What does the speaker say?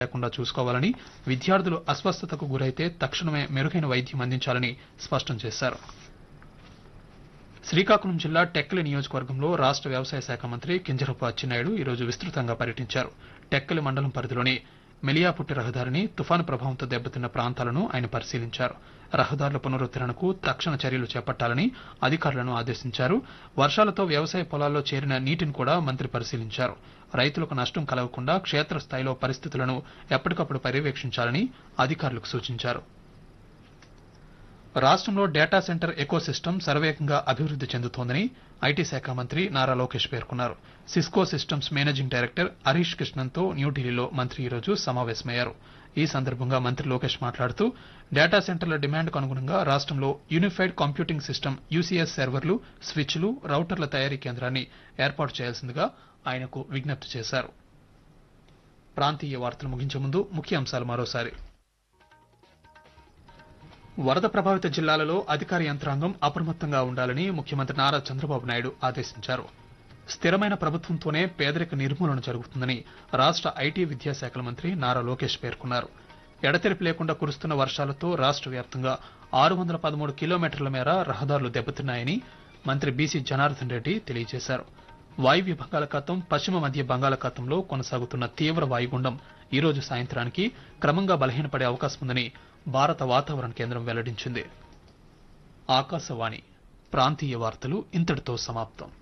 లేకుండా చూసుకోవాలని విద్యార్థులు అస్వస్థతకు గురైతే తక్షణమే మెరుగైన వైద్యం అందించాలని స్పష్టం చేశారు శ్రీకాకుళం జిల్లా టెక్కలి నియోజకవర్గంలో రాష్ట్ర వ్యవసాయ శాఖ మంత్రి కింజరపు అచ్చెన్నాయుడు ఈరోజు విస్తృతంగా పర్యటించారు టెక్కలి మండలం పరిధిలోని మెలియాపుట్టి రహదారిని తుఫాను ప్రభావంతో దెబ్బతిన్న ప్రాంతాలను ఆయన పరిశీలించారు రహదారుల పునరుద్ధరణకు తక్షణ చర్యలు చేపట్టాలని అధికారులను ఆదేశించారు వర్షాలతో వ్యవసాయ పొలాల్లో చేరిన నీటిని కూడా మంత్రి పరిశీలించారు రైతులకు నష్టం కలగకుండా క్షేత్రస్థాయిలో పరిస్థితులను ఎప్పటికప్పుడు పర్యవేక్షించాలని అధికారులకు సూచించారు రాష్ట్రంలో డేటా సెంటర్ ఎకోసిస్టమ్ శరవేగంగా అభివృద్ధి చెందుతోందని ఐటీ శాఖ మంత్రి నారా లోకేష్ పేర్కొన్నారు Cisco systems managing director Harish కృష్ణన్తో న్యూఢిల్లీలో మంత్రి ఈరోజు సమావేశమయ్యారు ఈ సందర్భంగా మంత్రి లోకేష్ మాట్లాడుతూ డేటా సెంటర్ల డిమాండ్కు అనుగుణంగా రాష్ట్రంలో యూనిఫైడ్ కంప్యూటింగ్ సిస్టమ్ యూసీఎస్ సర్వర్లు స్విచ్లు రౌటర్ల తయారీ కేంద్రాన్ని ఏర్పాటు చేయాల్సిందిగా ఆయనకు విజ్ఞప్తి చేశారు ప్రాంతీయ వార్తలు ముగించే ముందు ముఖ్య అంశాలు మరోసారి వరద ప్రభావిత జిల్లాలలో అధికార యంత్రాంగం అప్రమత్తంగా ఉండాలని ముఖ్యమంత్రి నారా చంద్రబాబు నాయుడు ఆదేశించారు స్థిరమైన ప్రభుత్వంతోనే పేదరిక నిర్మూలన జరుగుతుందని రాష్ట్ర ఐటీ విద్యాశాఖల మంత్రి నారా లోకేష్ పేర్కొన్నారు ఎడతెరిపి లేకుండా కురుస్తున్న వర్షాలతో రాష్ట్ర వ్యాప్తంగా ఆరు వందల పదమూడు కిలోమీటర్ల మేర రహదారులు దెబ్బతిన్నాయని మంత్రి బీసీ జనార్దన్ రెడ్డి తెలియజేశారు వాయువ్య బంగాళాఖాతం పశ్చిమ మధ్య బంగాళాఖాతంలో కొనసాగుతున్న తీవ్ర వాయుగుండం ఈ రోజు సాయంత్రానికి క్రమంగా బలహీనపడే అవకాశం ఉందని భారత వాతావరణ కేంద్రం వెల్లడించింది ఆకాశవాణి ప్రాంతీయ వార్తలు ఇంతటితో సమాప్తం